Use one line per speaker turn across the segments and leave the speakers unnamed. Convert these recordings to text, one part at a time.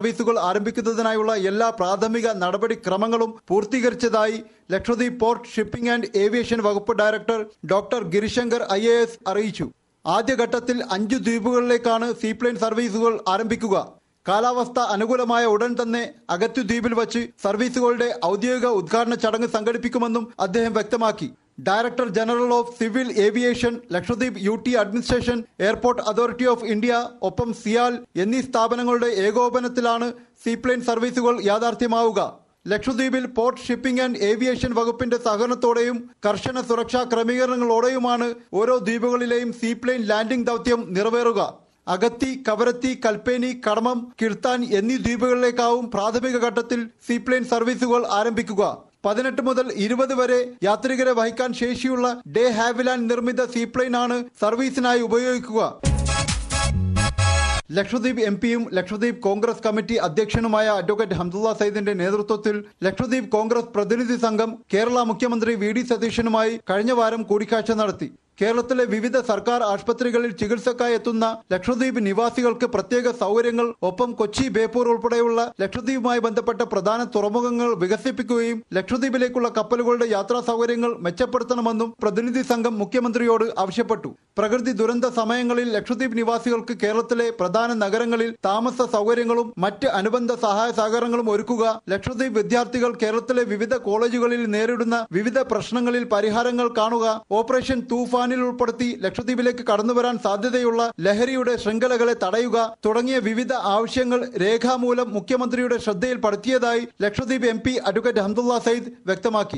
സർവീസുകൾ ആരംഭിക്കുന്നതിനായുള്ള എല്ലാ പ്രാഥമിക നടപടിക്രമങ്ങളും പൂർത്തീകരിച്ചതായി Lakshadweep port shipping and aviation വകുപ്പ് ഡയറക്ടർ ഡോക്ടർ ഗിരിശങ്കർ ഐ അറിയിച്ചു ആദ്യഘട്ടത്തിൽ അഞ്ചു ദ്വീപുകളിലേക്കാണ് സീപ്ലെയിൻ സർവീസുകൾ ആരംഭിക്കുക കാലാവസ്ഥ അനുകൂലമായ ഉടൻ തന്നെ അഗത്തു ദ്വീപിൽ വച്ച് സർവീസുകളുടെ ഔദ്യോഗിക ഉദ്ഘാടന ചടങ്ങ് സംഘടിപ്പിക്കുമെന്നും അദ്ദേഹം വ്യക്തമാക്കി director general of civil aviation Lakshadweep U T administration airport authority of India ഒപ്പം സിയാൽ എന്നീ സ്ഥാപനങ്ങളുടെ ഏകോപനത്തിലാണ് സീപ്ലെയിൻ സർവീസുകൾ യാഥാർത്ഥ്യമാവുക ലക്ഷദ്വീപിൽ പോർട്ട് ഷിപ്പിംഗ് ആൻഡ് ഏവിയേഷൻ വകുപ്പിന്റെ സഹകരണത്തോടെയും കർശന സുരക്ഷാ ക്രമീകരണങ്ങളോടെയുമാണ് ഓരോ ദ്വീപുകളിലെയും സീപ്ലെയിൻ ലാൻഡിംഗ് ദൗത്യം നിറവേറുക അഗത്തി കവരത്തി കൽപ്പേനി കടമം കിർത്താൻ എന്നീ ദ്വീപുകളിലേക്കാവും പ്രാഥമിക ഘട്ടത്തിൽ സീപ്ലെയിൻ സർവീസുകൾ ആരംഭിക്കുക പതിനെട്ട് മുതൽ ഇരുപത് വരെ യാത്രികരെ വഹിക്കാൻ ശേഷിയുള്ള ഡേ ഹാവിലാൻഡ് നിർമ്മിത സീപ്ലെയിൻ ആണ് സർവീസിനായി ഉപയോഗിക്കുക ലക്ഷദ്വീപ് എം പിയും ലക്ഷദ്വീപ് കോൺഗ്രസ് കമ്മിറ്റി അധ്യക്ഷനുമായ അഡ്വക്കേറ്റ് ഹംദുള്ള സയ്യിദിന്റെ നേതൃത്വത്തിൽ ലക്ഷദ്വീപ് കോൺഗ്രസ് പ്രതിനിധി സംഘം കേരള മുഖ്യമന്ത്രി വി ഡി സതീശനുമായി കഴിഞ്ഞ വാരം കൂടിക്കാഴ്ച നടത്തി കേരളത്തിലെ വിവിധ സർക്കാർ ആശുപത്രികളിൽ ചികിത്സക്കായി എത്തുന്ന ലക്ഷദ്വീപ് നിവാസികൾക്ക് പ്രത്യേക സൗകര്യങ്ങൾ ഒപ്പം കൊച്ചി ബേപ്പൂർ ഉൾപ്പെടെയുള്ള ലക്ഷദ്വീപുമായി ബന്ധപ്പെട്ട പ്രധാന തുറമുഖങ്ങൾ വികസിപ്പിക്കുകയും ലക്ഷദ്വീപിലേക്കുള്ള കപ്പലുകളുടെ യാത്രാ സൗകര്യങ്ങൾ മെച്ചപ്പെടുത്തണമെന്നും പ്രതിനിധി സംഘം മുഖ്യമന്ത്രിയോട് ആവശ്യപ്പെട്ടു പ്രകൃതി ദുരന്ത സമയങ്ങളിൽ ലക്ഷദ്വീപ് നിവാസികൾക്ക് കേരളത്തിലെ പ്രധാന നഗരങ്ങളിൽ താമസ സൗകര്യങ്ങളും മറ്റ് അനുബന്ധ സഹായ സഹകരണങ്ങളും ഒരുക്കുക ലക്ഷദ്വീപ് വിദ്യാർത്ഥികൾ കേരളത്തിലെ വിവിധ കോളേജുകളിൽ നേരിടുന്ന വിവിധ പ്രശ്നങ്ങളിൽ പരിഹാരങ്ങൾ കാണുക ഓപ്പറേഷൻ തൂഫാനിൽ ഉൾപ്പെടുത്തി ലക്ഷദ്വീപിലേക്ക് കടന്നുവരാൻ സാധ്യതയുള്ള ലഹരിയുടെ ശൃംഖലകളെ തടയുക തുടങ്ങിയ വിവിധ ആവശ്യങ്ങൾ രേഖാമൂലം മുഖ്യമന്ത്രിയുടെ ശ്രദ്ധയിൽപ്പെടുത്തിയതായി Lakshadweep M P advocate Hamdullah Sayeed വ്യക്തമാക്കി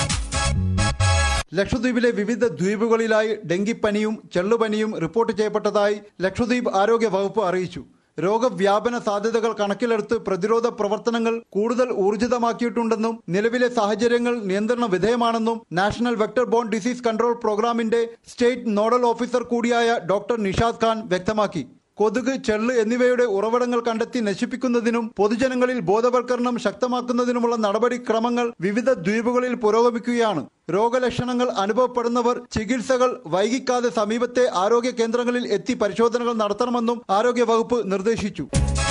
ലക്ഷദ്വീപിലെ വിവിധ ദ്വീപുകളിലായി ഡെങ്കിപ്പനിയും ചെള്ളുപനിയും റിപ്പോർട്ട് ചെയ്യപ്പെട്ടതായി ലക്ഷദ്വീപ് ആരോഗ്യ വകുപ്പ് അറിയിച്ചു രോഗവ്യാപന സാധ്യതകൾ കണക്കിലെടുത്ത് പ്രതിരോധ പ്രവർത്തനങ്ങൾ കൂടുതൽ ഊർജിതമാക്കിയിട്ടുണ്ടെന്നും നിലവിലെ സാഹചര്യങ്ങൾ നിയന്ത്രണ വിധേയമാണെന്നും national vector borne disease control പ്രോഗ്രാമിന്റെ സ്റ്റേറ്റ് നോഡൽ ഓഫീസർ കൂടിയായ ഡോക്ടർ നിഷാദ് ഖാൻ വ്യക്തമാക്കി കൊതുക് ചെള്ള് എന്നിവയുടെ ഉറവിടങ്ങൾ കണ്ടെത്തി നശിപ്പിക്കുന്നതിനും പൊതുജനങ്ങളിൽ ബോധവൽക്കരണം ശക്തമാക്കുന്നതിനുമുള്ള നടപടിക്രമങ്ങൾ വിവിധ ദ്വീപുകളിൽ പുരോഗമിക്കുകയാണ് രോഗലക്ഷണങ്ങൾ അനുഭവപ്പെടുന്നവർ ചികിത്സകൾ വൈകിക്കാതെ സമീപത്തെ ആരോഗ്യ കേന്ദ്രങ്ങളിൽ എത്തി പരിശോധനകൾ നടത്തണമെന്നും ആരോഗ്യ വകുപ്പ് നിർദ്ദേശിച്ചു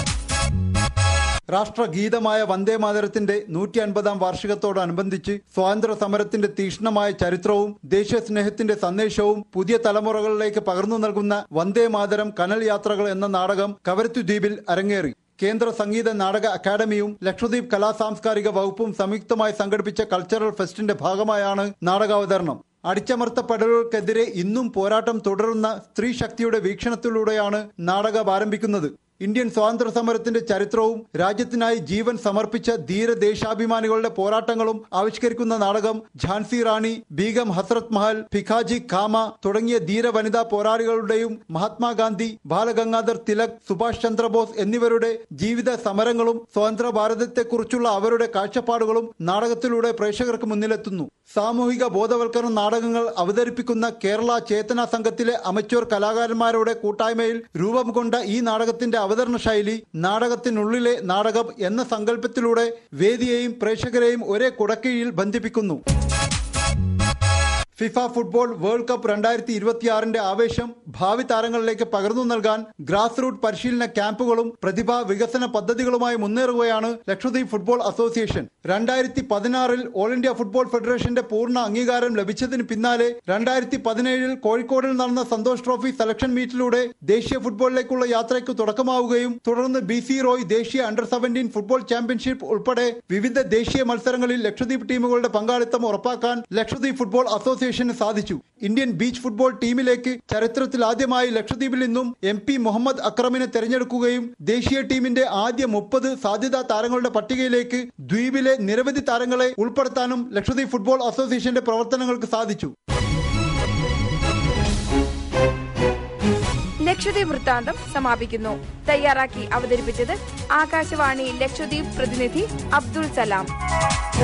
രാഷ്ട്രഗീതമായ വന്ദേ മാതരത്തിന്റെ നൂറ്റി അൻപതാം വാർഷികത്തോടനുബന്ധിച്ച് സ്വാതന്ത്ര്യ സമരത്തിന്റെ തീക്ഷ്ണമായ ചരിത്രവും ദേശീയ സ്നേഹത്തിന്റെ സന്ദേശവും പുതിയ തലമുറകളിലേക്ക് പകർന്നു നൽകുന്ന വന്ദേ മാതരം കനൽ യാത്രകൾ എന്ന നാടകം കവരത്തു ദ്വീപിൽ അരങ്ങേറി കേന്ദ്ര സംഗീത നാടക അക്കാദമിയും ലക്ഷദ്വീപ് കലാ സാംസ്കാരിക വകുപ്പും സംയുക്തമായി സംഘടിപ്പിച്ച കൾച്ചറൽ ഫെസ്റ്റിന്റെ ഭാഗമായാണ് നാടകാവതരണം അടിച്ചമർത്തപ്പെടലുകൾക്കെതിരെ ഇന്നും പോരാട്ടം തുടരുന്ന സ്ത്രീ ശക്തിയുടെ വീക്ഷണത്തിലൂടെയാണ് നാടകം ആരംഭിക്കുന്നത് ഇന്ത്യൻ സ്വാതന്ത്ര്യ സമരത്തിന്റെ ചരിത്രവും രാജ്യത്തിനായി ജീവൻ സമർപ്പിച്ച ധീരദേശാഭിമാനികളുടെ പോരാട്ടങ്ങളും ആവിഷ്കരിക്കുന്ന നാടകം ഝാൻസി റാണി ബീഗം ഹസ്രത് മഹൽ ഭിഖാജി ഖാമ തുടങ്ങിയ ധീര വനിതാ പോരാളികളുടെയും മഹാത്മാഗാന്ധി ബാലഗംഗാധർ തിലക് സുഭാഷ് ചന്ദ്രബോസ് എന്നിവരുടെ ജീവിത സമരങ്ങളും സ്വതന്ത്ര ഭാരതത്തെക്കുറിച്ചുള്ള അവരുടെ കാഴ്ചപ്പാടുകളും നാടകത്തിലൂടെ പ്രേക്ഷകർക്ക് മുന്നിലെത്തുന്നു സാമൂഹിക ബോധവൽക്കരണ നാടകങ്ങൾ അവതരിപ്പിക്കുന്ന കേരള ചേതന സംഘത്തിലെ അമച്വർ കലാകാരന്മാരുടെ കൂട്ടായ്മയിൽ രൂപം കൊണ്ട ഈ നാടകത്തിന്റെ അവതരണ ശൈലി നാടകത്തിനുള്ളിലെ നാടകം എന്ന സങ്കല്പത്തിലൂടെ വേദിയെയും പ്രേക്ഷകരെയും ഒരേ കുടക്കീഴിൽ ബന്ധിപ്പിക്കുന്നു ഫിഫ ഫുട്ബോൾ വേൾഡ് കപ്പ് രണ്ടായിരത്തി ഇരുപത്തിയാറിന്റെ ആവേശം ഭാവി താരങ്ങളിലേക്ക് പകർന്നു നൽകാൻ ഗ്രാസ് റൂട്ട് പരിശീലന ക്യാമ്പുകളും പ്രതിഭാ വികസന പദ്ധതികളുമായി മുന്നേറുകയാണ് ലക്ഷദ്വീപ് ഫുട്ബോൾ അസോസിയേഷൻ രണ്ടായിരത്തി പതിനാറിൽ ഓൾ ഇന്ത്യ ഫുട്ബോൾ ഫെഡറേഷന്റെ പൂർണ്ണ അംഗീകാരം ലഭിച്ചതിന് പിന്നാലെ രണ്ടായിരത്തി പതിനേഴിൽ കോഴിക്കോടിൽ നടന്ന സന്തോഷ് ട്രോഫി സെലക്ഷൻ മീറ്റിലൂടെ ദേശീയ ഫുട്ബോളിലേക്കുള്ള യാത്രയ്ക്ക് തുടക്കമാവുകയും തുടർന്ന് ബി സി റോയ് ദേശീയ അണ്ടർ സെവന്റീൻ ഫുട്ബോൾ ചാമ്പ്യൻഷിപ്പ് ഉൾപ്പെടെ വിവിധ ദേശീയ മത്സരങ്ങളിൽ ലക്ഷദ്വീപ് ടീമുകളുടെ പങ്കാളിത്തം ഉറപ്പാക്കാൻ ലക്ഷദ്വീപ് ഫുട്ബോൾ അസോസിയേഷന് സാധിച്ചു ഇന്ത്യൻ ബീച്ച് ഫുട്ബോൾ ടീമിലേക്ക് ചരിത്രത്തിൽ ആദ്യമായി ലക്ഷദ്വീപിൽ നിന്നും എം പി മുഹമ്മദ് അക്രമിനെ തെരഞ്ഞെടുക്കുകയും ദേശീയ ടീമിന്റെ ആദ്യ മുപ്പത് സാധ്യതാ താരങ്ങളുടെ പട്ടികയിലേക്ക് ദ്വീപിലെ നിരവധി താരങ്ങളെ ഉൾപ്പെടുത്താനും ലക്ഷദ്വീപ് ഫുട്ബോൾ അസോസിയേഷന്റെ പ്രവർത്തനങ്ങൾക്ക് സാധിച്ചു
ലക്ഷദ്വീപ് വൃത്താന്തം സമാപിക്കുന്നു തയ്യാറാക്കി അവതരിപ്പിച്ചത് ആകാശവാണി ലക്ഷദ്വീപ് പ്രതിനിധി അബ്ദുൾ സലാം